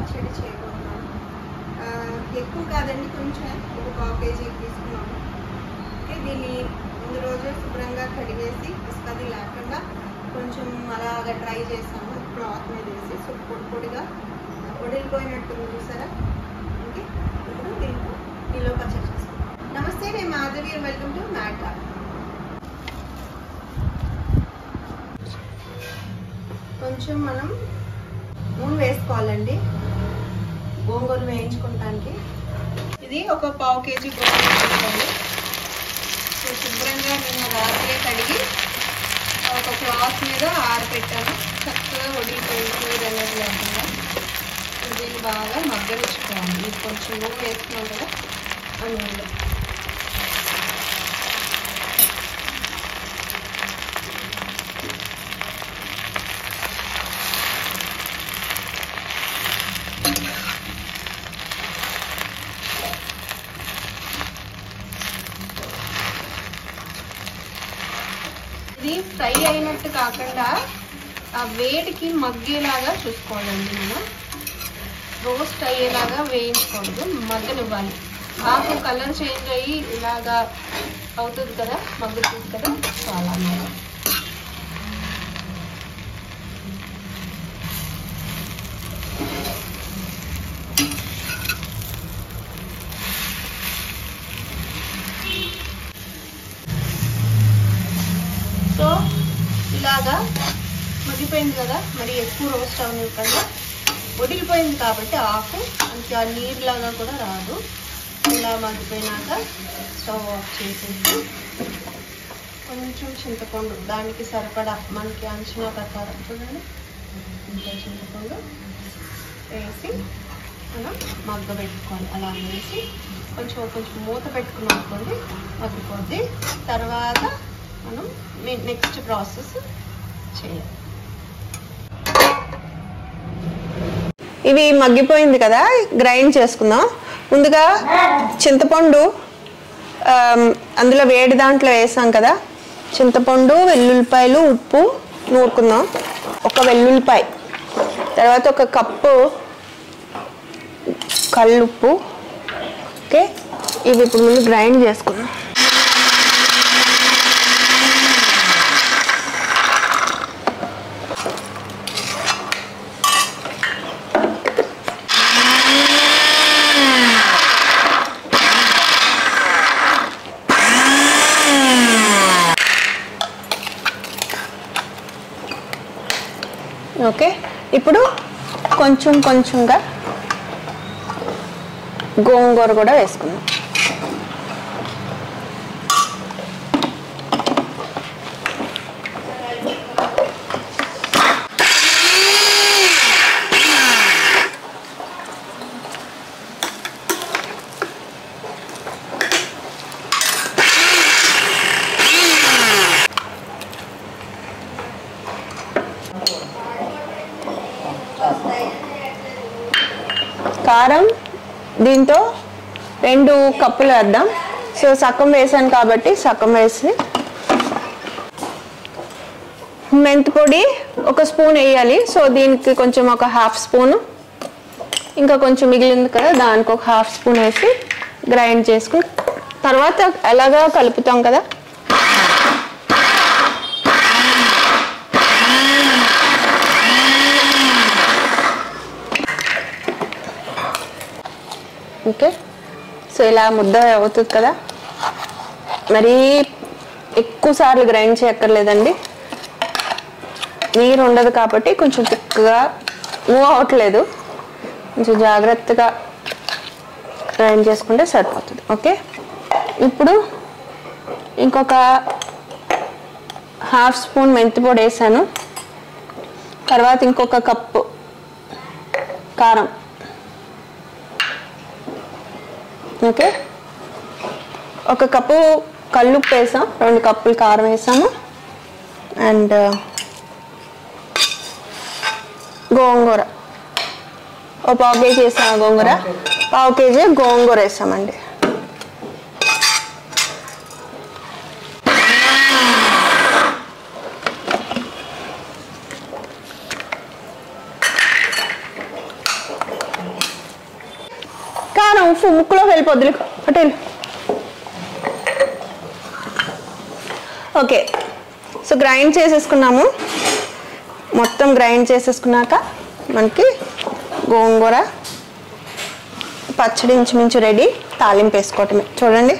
పచ్చడి చేయబోతున్నాను ఆ, ఎక్కువ కాదండి కొంచెం ఒక పావు కేజీ తీసుకున్నాము ఓకే దీన్ని ముందు రోజే శుభ్రంగా కడిగేసి ఇసుకది లేకుండా కొంచెం అలాగా ట్రై చేసాము క్లాత్ మీద వేసి సో పొడి పొడిగా వడిలిపోయినట్టుంది చూసారా ఓకే ఇప్పుడు దీంట్లో కిలో పచ్చడి చేసుకుంటాం నమస్తే నేను మాధవి వెల్కమ్ టు మ్యాట్ కొంచెం మనం నూనె వేసుకోవాలండి గోంగూర వేయించుకోవటానికి ఇది ఒక పావు కేజీ గోంగూర వేసుకోండి సో శుభ్రంగా నేను రాత్రి కడిగి ఒక క్లాత్ మీద ఆరబెట్టాను చక్కగా వడిలిపోయింది అనేది లేకుండా ఇప్పుడు దీన్ని బాగా మగ్గనిచ్చుకోవాలి ఇది కొంచెం నూనె వేసుకున్నాం కదా ఆ నూనెలో ఇది ఫ్రై అయినట్టు కాకుండా ఆ వేడికి మగ్గేలాగా చూసుకోవాలండి మనం రోస్ట్ అయ్యేలాగా వేయించకూడదు మగ్గనివ్వాలి ఆకు కలర్ చేంజ్ అయ్యి ఇలాగా అవుతుంది కదా మగ్గుతుంది కదా సో అలా అన్నమాట. సో ఇలాగా మగ్గిపోయింది కదా మరి ఎక్కువ రోస్ట్ అవ్వకుండా ఉడికిపోయింది కాబట్టి ఆకు అంత నీరులాగా కూడా రాదు ఇలా మగ్గిపోయినాక స్టవ్ ఆఫ్ చేసేసి కొంచెం చింతపండు దానికి సరిపడా మనకి అంచనా ప్రకారం చూడండి ఇంత చింతపండు వేసి మనం మగ్గ పెట్టుకోవాలి అలా వేసి కొంచెం కొంచెం మూత పెట్టుకున్నాం అనుకోండి మగ్గిపోద్ది తర్వాత మనం నెక్స్ట్ ప్రాసెస్ చేయాలి ఇవి మగ్గిపోయింది కదా గ్రైండ్ చేసుకుందాం ముందుగా చింతపండు ఆమ్, అందులో వేడి దాంట్లో వేసాం కదా చింతపండు వెల్లుల్లిపాయలు ఉప్పు నూరుకుందాం ఒక వెల్లుల్లిపాయ తర్వాత ఒక కప్పు కల్లుప్పు ఓకే ఇవి ఇప్పుడు ముందు గ్రైండ్ చేసుకుందాం ఓకే ఇప్పుడు కొంచెం కొంచెంగా గోంగూర కూడా వేసుకుందాం కారం దీంతో రెండు కప్పులు వేద్దాం సో సగం వేసాను కాబట్టి సగం వేసి మెంతి పొడి ఒక స్పూన్ వేయాలి సో దీనికి కొంచెం ఒక హాఫ్ స్పూన్ ఇంకా కొంచెం మిగిలింది కదా దానికి ఒక హాఫ్ స్పూన్ వేసి గ్రైండ్ చేసుకుని తర్వాత ఎలాగా కలుపుతాం కదా ఓకే సో ఇలా ముద్ద అవుతుంది కదా మరీ ఎక్కువ సార్లు గ్రైండ్ చేయక్కర్లేదండి నీరు ఉండదు కాబట్టి కొంచెం తిక్కగా మూవ్ అవ్వట్లేదు కొంచెం జాగ్రత్తగా గ్రైండ్ చేసుకుంటే సరిపోతుంది ఓకే ఇప్పుడు ఇంకొక హాఫ్ స్పూన్ మెంతి పొడి వేసాను తర్వాత ఇంకొక కప్పు కారం ఓకే ఒక కప్పు కల్లుప్పు వేసాం రెండు కప్పులు కారం వేసాము అండ్ గోంగూర ఓ పావు కేజీ వేసాము గోంగూర పావు కేజీ గోంగూర వేసామండి వేస్తాను ఉప్పు ముక్కులోకి వెళ్ళిపోద్దులే అటు వెళ్ళు ఓకే సో గ్రైండ్ చేసేసుకున్నాము మొత్తం గ్రైండ్ చేసేసుకున్నాక మనకి గోంగూర పచ్చడి ఇంచుమించు రెడీ తాలింపు వేసుకోవటమే చూడండి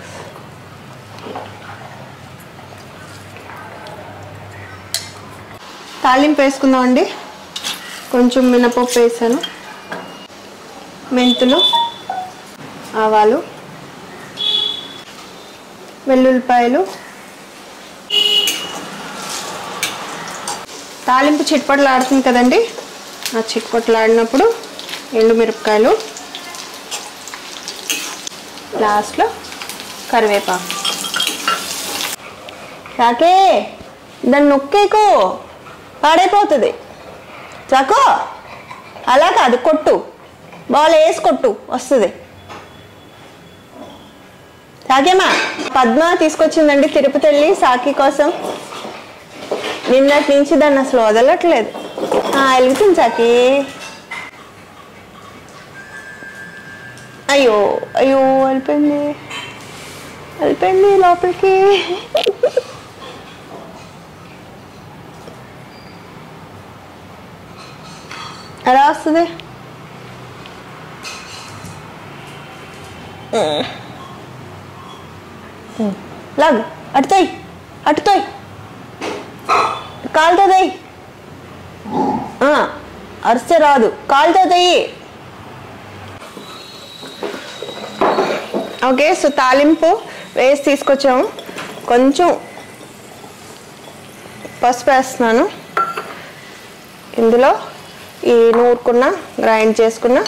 తాలింపు వేసుకుందామండి కొంచెం మినపప్పు వేసాను మెంతులు ఆవాలు వెల్లుల్లిపాయలు తాలింపు చిట్పట్లు ఆడుతుంది కదండి ఆ చిట్పట్లు ఆడినప్పుడు ఎండుమిరపకాయలు లాస్ట్లో కరివేపాకు చాకే దాన్ని నొక్కేకు పాడైపోతుంది చాకో అలా కాదు కొట్టు బాల్ వేసి కొట్టు వస్తుంది సాకేమా పద్మ తీసుకొచ్చిందండి తిరుపతి వెళ్ళి సాకి కోసం నిన్నటి నుంచి దాన్ని అసలు వదలట్లేదు ఆ, వెలుగుతుంది సాకి అయ్యో అయ్యో వెళ్ళిపోయింది వెళ్ళిపోయింది లోపలికి ఎలా వస్తుంది లాగ్ అటుతాయి అటుతాయి కాలుతో దయ్యి అరిస్తే రాదు కాలుతో దయ్యి ఓకే సో తాలింపు వేసి తీసుకొచ్చాము కొంచెం పసుపు వేస్తున్నాను ఇందులో ఈ నూరుకున్న గ్రైండ్ చేసుకున్న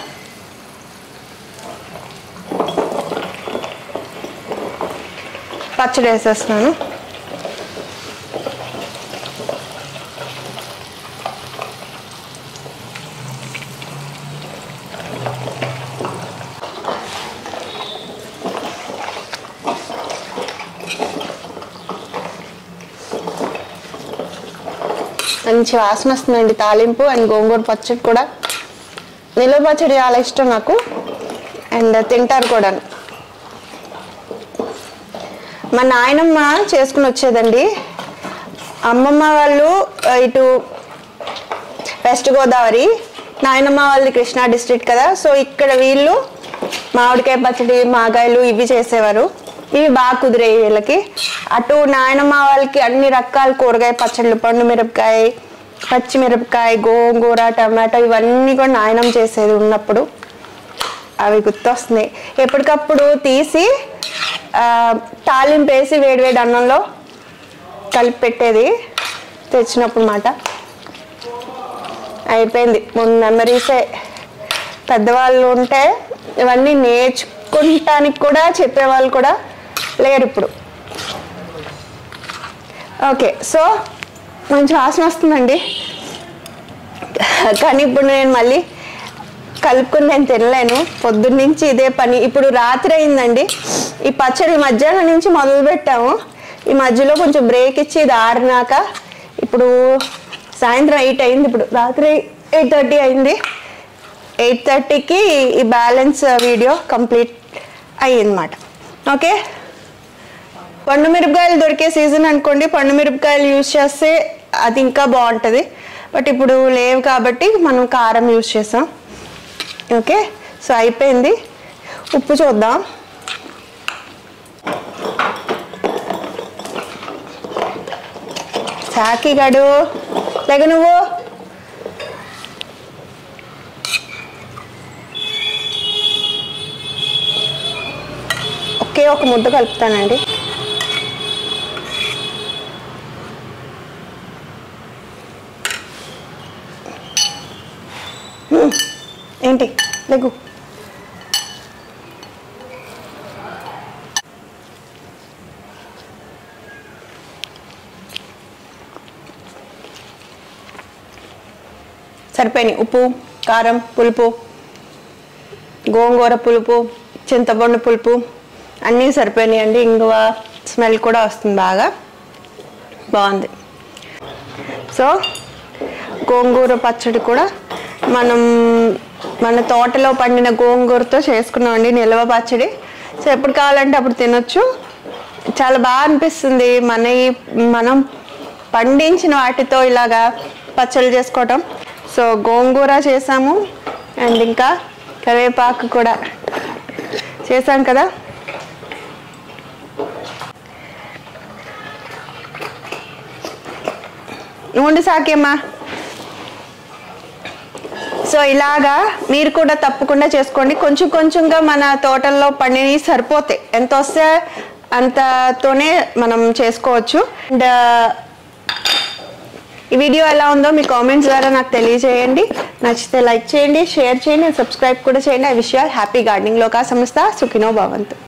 పచ్చడి వేసేస్తున్నాను మంచి వాసన వస్తుందండి తాలింపు అండ్ గోంగూర పచ్చడి కూడా నిల్వ పచ్చడి చాలా ఇష్టం నాకు అండ్ తింటారు కూడా మా నాయనమ్మ చేసుకుని వచ్చేదండి అమ్మమ్మ వాళ్ళు ఆ, ఇటు వెస్ట్ గోదావరి నాయనమ్మ వాళ్ళది కృష్ణా డిస్ట్రిక్ట్ కదా సో ఇక్కడ వీళ్ళు మామిడికాయ పచ్చడి మాగాయలు ఇవి చేసేవారు ఇవి బాగా కుదిరాయి వీళ్ళకి అటు నాయనమ్మ వాళ్ళకి అన్ని రకాల కూరగాయ పచ్చళ్ళు పండు మిరపకాయ పచ్చిమిరపకాయ గోంగూర టమాటో ఇవన్నీ కూడా నాయనమ్మ చేసేది ఉన్నప్పుడు అవి గుర్తొస్తున్నాయి ఎప్పటికప్పుడు తీసి ఆ, తాలింపు వేసి వేడివేడి అన్నంలో కలిపి పెట్టేది తెచ్చినప్పుడు మాట అయిపోయింది ముందు మెమరీసే పెద్దవాళ్ళు ఉంటే ఇవన్నీ నేర్చుకుంటానికి కూడా చెప్పేవాళ్ళు కూడా లేరు ఇప్పుడు ఓకే సో మంచి వాసన వస్తుందండి కానీ ఇప్పుడు నేను మళ్ళీ కలుపుకుని నేను తినలేను పొద్దున్న నుంచి ఇదే పని ఇప్పుడు రాత్రి అయిందండి ఈ పచ్చడి మధ్యాహ్నం నుంచి మొదలు పెట్టాము ఈ మధ్యలో కొంచెం బ్రేక్ ఇచ్చి ఇది ఆరినాక ఇప్పుడు సాయంత్రం ఎయిట్ అయింది ఇప్పుడు రాత్రి ఎయిట్ థర్టీ అయింది ఎయిట్ థర్టీకి ఈ బ్యాలెన్స్ వీడియో కంప్లీట్ అయ్యిందన్నమాట ఓకే పండు మిరపకాయలు దొరికే సీజన్ అనుకోండి పండు మిరపకాయలు యూజ్ చేస్తే అది ఇంకా బాగుంటుంది బట్ ఇప్పుడు లేవు కాబట్టి మనం కారం యూజ్ చేసాం ఓకే సో అయిపోయింది ఉప్పు చూద్దాం సాకి గడు లేక నువ్వు ఒకే ఒక ముద్ద కలుపుతానండి మ్మ్. ఏంటి లెగ్గు సరిపోయినాయి ఉప్పు కారం పులుపు గోంగూర పులుపు చింతపండు పులుపు అన్నీ సరిపోయినాయి అండి ఇంగువ స్మెల్ కూడా వస్తుంది బాగా బాగుంది సో గోంగూర పచ్చడి కూడా మనం మన తోటలో పండిన గోంగూరతో చేసుకున్నామండి నిల్వ పచ్చడి సో ఎప్పుడు కావాలంటే అప్పుడు తినొచ్చు చాలా బాగా అనిపిస్తుంది మన ఈ- మనం పండించిన వాటితో ఇలాగా పచ్చళ్ళు చేసుకోవటం సో గోంగూర చేసాము అండ్ ఇంకా కరివేపాకు కూడా చేసాం కదా ఉండి సాకేమ్మా సో ఇలాగా మీరు కూడా తప్పకుండా చేసుకోండి కొంచెం కొంచెంగా మన తోటల్లో పండినవి సరిపోతాయి ఎంత వస్తే అంతతోనే మనం చేసుకోవచ్చు అండ్ ఈ వీడియో ఎలా ఉందో మీ కామెంట్స్ ద్వారా నాకు తెలియజేయండి నచ్చితే లైక్ చేయండి షేర్ చేయండి సబ్స్క్రైబ్ కూడా చేయండి I wish you happy gardening లోకా సంస్థ సుఖినో భవంతు